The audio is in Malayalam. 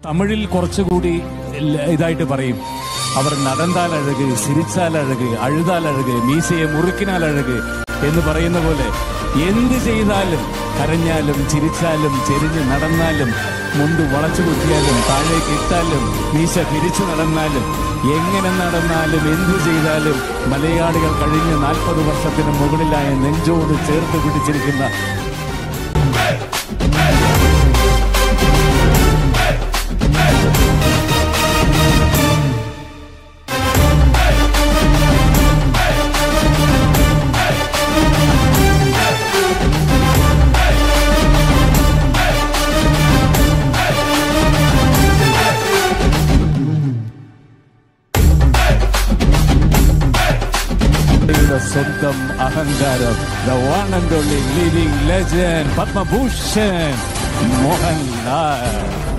തമിഴിൽ കുറച്ചുകൂടി ല- ഇതായിട്ട് പറയും അവർ നടന്താൽ അഴക് സിരിച്ചാൽ അഴക് അഴുതാൽ അഴക് മീശയെ മുറുക്കിനാൽ അഴക് എന്ന് പറയുന്ന പോലെ എന്ത് ചെയ്താലും കരഞ്ഞാലും ചിരിച്ചാലും ചെരിഞ്ഞ് നടന്നാലും മുണ്ട് വളച്ചു കുത്തിയാലും താഴേക്ക് ഇട്ടാലും മീശ പിരിച്ചു നടന്നാലും എങ്ങനെ നടന്നാലും എന്തു ചെയ്താലും മലയാളികൾ കഴിഞ്ഞ നാൽപ്പത് വർഷത്തിന് മുകളിലായ നെഞ്ചോട് ചേർത്ത് പിടിച്ചിരിക്കുന്ന യുടെ സ്വന്തം അഹങ്കാരം the one and only living legend Padma Bhushan Mohanlal